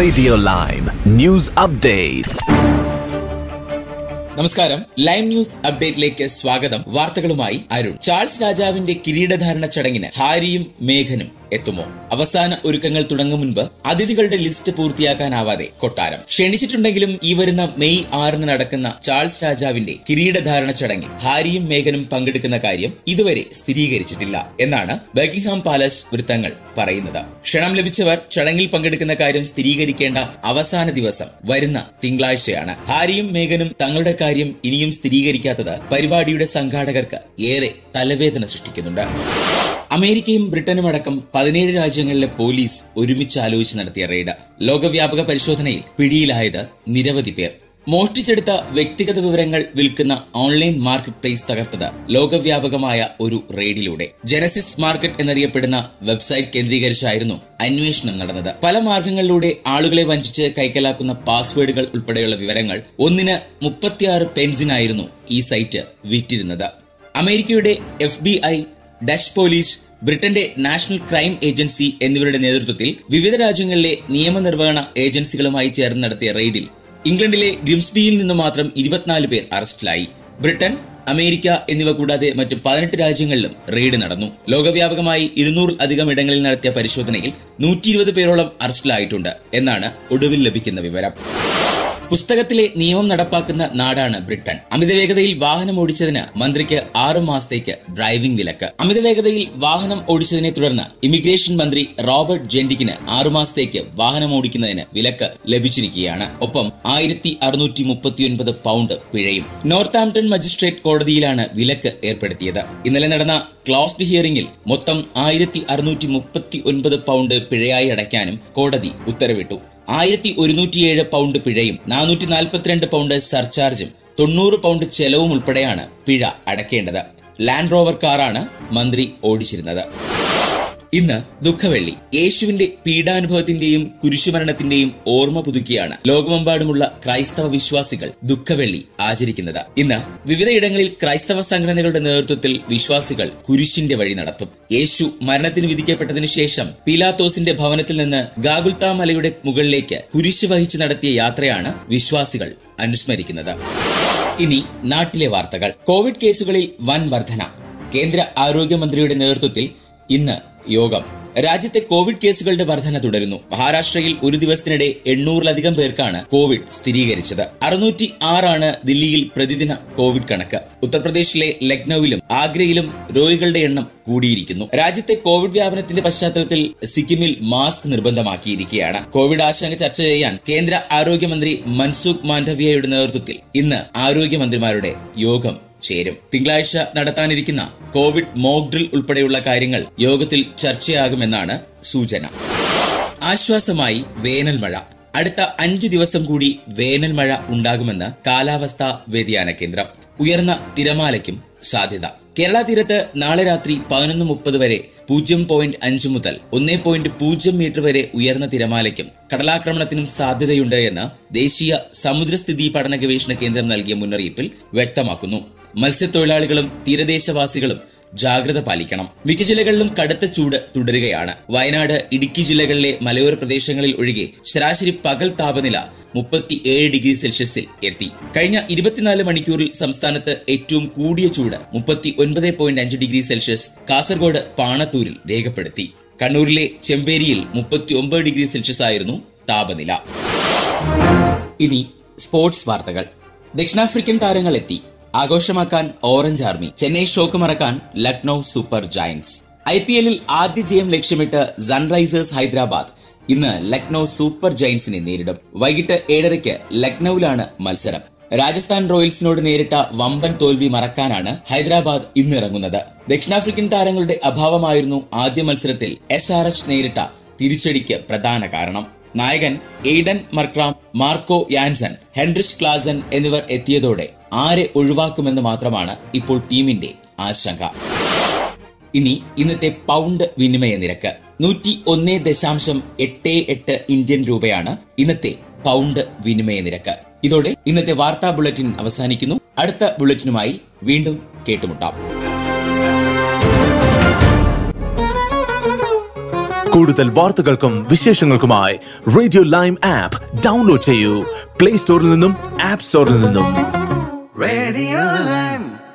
Radio Lime News Update. നമസ്കാരം live news അപ്ഡേറ്റിലേക്ക് സ്വാഗതം വാർത്തകളുമായി അരുൺ ചാൾസ് രാജാവിന്റെ കിരീടധാരണ ചടങ്ങിന് ഹാരിയും മേഘനും എത്തുമോ അവസാന ഒരുക്കങ്ങൾ തുടങ്ങും മുൻപ് അതിഥികളുടെ ലിസ്റ്റ് പൂർത്തിയാക്കാനാവാതെ കൊട്ടാരം ക്ഷണിച്ചിട്ടുണ്ടെങ്കിലും ഈ വരുന്ന മെയ് ആറിന് നടക്കുന്ന ചാൾസ് രാജാവിന്റെ കിരീടധാരണ ചടങ്ങിൽ ഹാരിയും മേഘനും പങ്കെടുക്കുന്ന കാര്യം ഇതുവരെ സ്ഥിരീകരിച്ചിട്ടില്ല എന്നാണ് ബക്കിംഗ്ഹാം പാലസ് വൃത്തങ്ങൾ പറയുന്നത് ക്ഷണം ലഭിച്ചവർ ചടങ്ങിൽ പങ്കെടുക്കുന്ന കാര്യം സ്ഥിരീകരിക്കേണ്ട അവസാന ദിവസം വരുന്ന തിങ്കളാഴ്ചയാണ് ഹാരിയും മേഘനും തങ്ങളുടെ കാര്യം ഇനിയും സ്ഥിരീകരിക്കാത്തത് പരിപാടിയുടെ സംഘാടകർക്ക് ഏറെ തലവേദന സൃഷ്ടിക്കുന്നുണ്ട് അമേരിക്കയും ബ്രിട്ടനും അടക്കം പതിനേഴ് രാജ്യങ്ങളിലെ പോലീസ് ഒരുമിച്ച് ആലോചിച്ച് നടത്തിയ റെയ്ഡ് ലോകവ്യാപക പരിശോധനയിൽ പിടിയിലായത് നിരവധി പേർ മോഷ്ടിച്ചെടുത്ത വ്യക്തിഗത വിവരങ്ങൾ വിൽക്കുന്ന ഓൺലൈൻ മാർക്കറ്റ് പ്ലേസ് തകർത്തത് ലോകവ്യാപകമായ ഒരു റെയ്ഡിലൂടെ ജനസിസ് മാർക്കറ്റ് എന്നറിയപ്പെടുന്ന വെബ്സൈറ്റ് കേന്ദ്രീകരിച്ചായിരുന്നു അന്വേഷണം നടന്നത് പല മാർഗങ്ങളിലൂടെ ആളുകളെ വഞ്ചിച്ച് കൈക്കലാക്കുന്ന പാസ്വേഡുകൾ ഉൾപ്പെടെയുള്ള വിവരങ്ങൾ ഒന്നിന് മുപ്പത്തിയാറ് പെൻസിനായിരുന്നു ഈ സൈറ്റ് വിറ്റിരുന്നത് അമേരിക്കയുടെ F B I Dutch police ബ്രിട്ടന്റെ നാഷണൽ ക്രൈം ഏജൻസി എന്നിവരുടെ നേതൃത്വത്തിൽ വിവിധ രാജ്യങ്ങളിലെ നിയമനിർവഹണ ഏജൻസികളുമായി ചേർന്ന് നടത്തിയ റെയ്ഡിൽ ഇംഗ്ലണ്ടിലെ ഗ്രിംസ്ബിയിൽ നിന്ന് മാത്രം ഇരുപത്തിനാല് പേർ അറസ്റ്റിലായി ബ്രിട്ടൻ അമേരിക്ക എന്നിവ കൂടാതെ മറ്റു പതിനെട്ട് രാജ്യങ്ങളിലും റെയ്ഡ് നടന്നു ലോകവ്യാപകമായി ഇരുന്നൂറിൽ അധികം ഇടങ്ങളിൽ നടത്തിയ പരിശോധനയിൽ നൂറ്റി ഇരുപത് പേരോളം അറസ്റ്റിലായിട്ടുണ്ട് എന്നാണ് ഒടുവിൽ ലഭിക്കുന്ന വിവരം പുസ്തകത്തിലെ നിയമം നടപ്പാക്കുന്ന നാടാണ് ബ്രിട്ടൻ അമിതവേഗതയിൽ വാഹനം ഓടിച്ചതിന് മന്ത്രിക്ക് ആറു മാസത്തേക്ക് ഡ്രൈവിംഗ് വിലക്ക് അമിതവേഗതയിൽ വാഹനം ഓടിച്ചതിനെ തുടർന്ന് ഇമിഗ്രേഷൻ മന്ത്രി റോബർട്ട് ജെൻഡിക്കിന് ആറു മാസത്തേക്ക് വാഹനം ഓടിക്കുന്നതിന് വിലക്ക് ലഭിച്ചിരിക്കുകയാണ് ഒപ്പം ആയിരത്തി അറുന്നൂറ്റി മുപ്പത്തിയൊൻപത് പൗണ്ട് പിഴയും നോർത്താംപ്ടൺ മജിസ്ട്രേറ്റ് കോടതിയിലാണ് വിലക്ക് ഏർപ്പെടുത്തിയത് ഇന്നലെ നടന്ന ക്ലോസ്ഡ് ഹിയറിംഗിൽ മൊത്തം ആയിരത്തി അറുന്നൂറ്റി മുപ്പത്തി ഒൻപത് പൗണ്ട് പിഴയായി അടയ്ക്കാനും കോടതി ഉത്തരവിട്ടു ആയിരത്തി ഒരുന്നൂറ്റിയേഴ് പൗണ്ട് പിഴയും നാനൂറ്റി നാൽപ്പത്തിരണ്ട് പൗണ്ട് സർചാർജും തൊണ്ണൂറ് പൗണ്ട് ചെലവും ഉൾപ്പെടെയാണ് പിഴ അടയ്ക്കേണ്ടത് ലാൻഡ് റോവർ കാറാണ് മന്ത്രി ഓടിച്ചിരുന്നത് ഇന്ന് ദുഃഖവെള്ളി യേശുവിന്റെ പീഡാനുഭവത്തിന്റെയും കുരിശുമരണത്തിന്റെയും ഓർമ്മ പുതുക്കിയാണ് ലോകമെമ്പാടുമുള്ള ക്രൈസ്തവ വിശ്വാസികൾ ദുഃഖവെള്ളി ആചരിക്കുന്നത് ഇന്ന് വിവിധയിടങ്ങളിൽ ക്രൈസ്തവ സംഘടനകളുടെ നേതൃത്വത്തിൽ വിശ്വാസികൾ കുരിശിന്റെ വഴി നടത്തും യേശു മരണത്തിന് വിധിക്കപ്പെട്ടതിനു ശേഷം പീലാത്തോസിന്റെ ഭവനത്തിൽ നിന്ന് ഗാഗുൽത്താ മലയുടെ മുകളിലേക്ക് കുരിശ് വഹിച്ചു നടത്തിയ യാത്രയാണ് വിശ്വാസികൾ അനുസ്മരിക്കുന്നത് ഇനി നാട്ടിലെ വാർത്തകൾ കോവിഡ് കേസുകളിൽ വൻ വർധന കേന്ദ്ര ആരോഗ്യമന്ത്രിയുടെ നേതൃത്വത്തിൽ ഇന്ന് യോഗം രാജ്യത്തെ കോവിഡ് കേസുകളുടെ വർധന തുടരുന്നു മഹാരാഷ്ട്രയിൽ ഒരു ദിവസത്തിനിടെ എണ്ണൂറിലധികം പേർക്കാണ് കോവിഡ് സ്ഥിരീകരിച്ചത് അറുന്നൂറ്റി ആറാണ് ദില്ലിയിൽ പ്രതിദിന കോവിഡ് കണക്ക് ഉത്തർപ്രദേശിലെ ലക്നൌവിലും ആഗ്രയിലും രോഗികളുടെ എണ്ണം കൂടിയിരിക്കുന്നു രാജ്യത്തെ കോവിഡ് വ്യാപനത്തിന്റെ പശ്ചാത്തലത്തിൽ സിക്കിമിൽ മാസ്ക് നിർബന്ധമാക്കിയിരിക്കുകയാണ് കോവിഡ് ആശങ്ക ചർച്ച ചെയ്യാൻ കേന്ദ്ര ആരോഗ്യമന്ത്രി മൻസുഖ് മാണ്ഡവ്യയുടെ നേതൃത്വത്തിൽ ഇന്ന് ആരോഗ്യമന്ത്രിമാരുടെ യോഗം ചേരും തിങ്കളാഴ്ച നടത്താനിരിക്കുന്ന കോവിഡ് മോക്ക് ഡ്രിൽ ഉൾപ്പെടെയുള്ള കാര്യങ്ങൾ യോഗത്തിൽ ചർച്ചയാകുമെന്നാണ് സൂചന ആശ്വാസമായി വേനൽ മഴ അടുത്ത അഞ്ചു ദിവസം കൂടി വേനൽ മഴ ഉണ്ടാകുമെന്ന് കാലാവസ്ഥാ വ്യതിയാന കേന്ദ്രം ഉയർന്ന തിരമാലയ്ക്കും സാധ്യത കേരള തീരത്ത് നാളെ രാത്രി പതിനൊന്ന് മുപ്പത് വരെ പൂജ്യം പോയിന്റ് അഞ്ച് മുതൽ ഒന്നേ പോയിന്റ് പൂജ്യം മീറ്റർ വരെ ഉയർന്ന തിരമാലയ്ക്കും കടലാക്രമണത്തിനും സാധ്യതയുണ്ട് എന്ന് ദേശീയ സമുദ്രസ്ഥിതി പഠന ഗവേഷണ കേന്ദ്രം നൽകിയ മുന്നറിയിപ്പിൽ വ്യക്തമാക്കുന്നു മത്സ്യത്തൊഴിലാളികളും തീരദേശവാസികളും ജാഗ്രത പാലിക്കണം മിക്ക ജില്ലകളിലും കടുത്ത ചൂട് തുടരുകയാണ് വയനാട് ഇടുക്കി ജില്ലകളിലെ മലയോര പ്രദേശങ്ങളിൽ ഒഴികെ ശരാശരി പകൽ താപനില മുപ്പത്തി ഏഴ് ഡിഗ്രി സെൽഷ്യസിൽ എത്തി കഴിഞ്ഞ ഇരുപത്തിനാല് മണിക്കൂറിൽ സംസ്ഥാനത്ത് ഏറ്റവും കൂടിയ ചൂട് മുപ്പത്തി ഒൻപത് പോയിന്റ് അഞ്ച് ഡിഗ്രി സെൽഷ്യസ് കാസർഗോഡ് പാണത്തൂരിൽ രേഖപ്പെടുത്തി കണ്ണൂരിലെ ചെമ്പേരിയിൽ മുപ്പത്തി ഒമ്പത് ഡിഗ്രി സെൽഷ്യസ് ആയിരുന്നു താപനില ഇനി സ്പോർട്സ് വാർത്തകൾ ദക്ഷിണാഫ്രിക്കൻ താരങ്ങൾ എത്തി ആഘോഷമാക്കാൻ ഓറഞ്ച് ആർമി ചെന്നൈ ഷോക്ക് മറക്കാൻ Lucknow super giants I P എല്ലിൽ ആദ്യ ജയം ലക്ഷ്യമിട്ട് സൺറൈസേഴ്സ് ഹൈദരാബാദ് ഇന്ന് ലക്നൌ സൂപ്പർ ജയന്റ്സിനെ നേരിടും വൈകിട്ട് ഏഴരയ്ക്ക് ലക്നൌവിലാണ് മത്സരം രാജസ്ഥാൻ റോയൽസിനോട് നേരിട്ട വമ്പൻ തോൽവി മറക്കാനാണ് ഹൈദരാബാദ് ഇന്നിറങ്ങുന്നത് ദക്ഷിണാഫ്രിക്കൻ താരങ്ങളുടെ അഭാവമായിരുന്നു ആദ്യ മത്സരത്തിൽ എസ് ആർ എച്ച് നേരിട്ട തിരിച്ചടിക്ക് പ്രധാന കാരണം നായകൻ Aiden Markram Marco Jansen Heinrich Klaasen എന്നിവർ എത്തിയതോടെ ആരെ ഒഴിവാക്കുമെന്ന് മാത്രമാണ് ഇപ്പോൾ ടീമിന്റെ ആശങ്ക ഇനി ഇന്നത്തെ പൗണ്ട് വിനിമയ നിരക്ക് നൂറ്റി ഒന്ന് ദശാംശം എട്ട് എട്ട് ഇന്ത്യൻ രൂപയാണ് ഇന്നത്തെ പൗണ്ട് വിനിമയ നിരക്ക് ഇതോടെ ഇന്നത്തെ വാർത്താ ബുള്ളറ്റിൻ അവസാനിക്കുന്നു അടുത്ത ബുള്ളറ്റിനുമായി വീണ്ടും കേട്ടുമുട്ടാം കൂടുതൽ വാർത്തകൾക്കും വിശേഷങ്ങൾക്കുമായി റേഡിയോ ലൈം ആപ്പ് ഡൗൺലോഡ് ചെയ്യൂ പ്ലേ സ്റ്റോറിൽ നിന്നും ആപ്പ് സ്റ്റോറിൽ നിന്നും Radio Lime.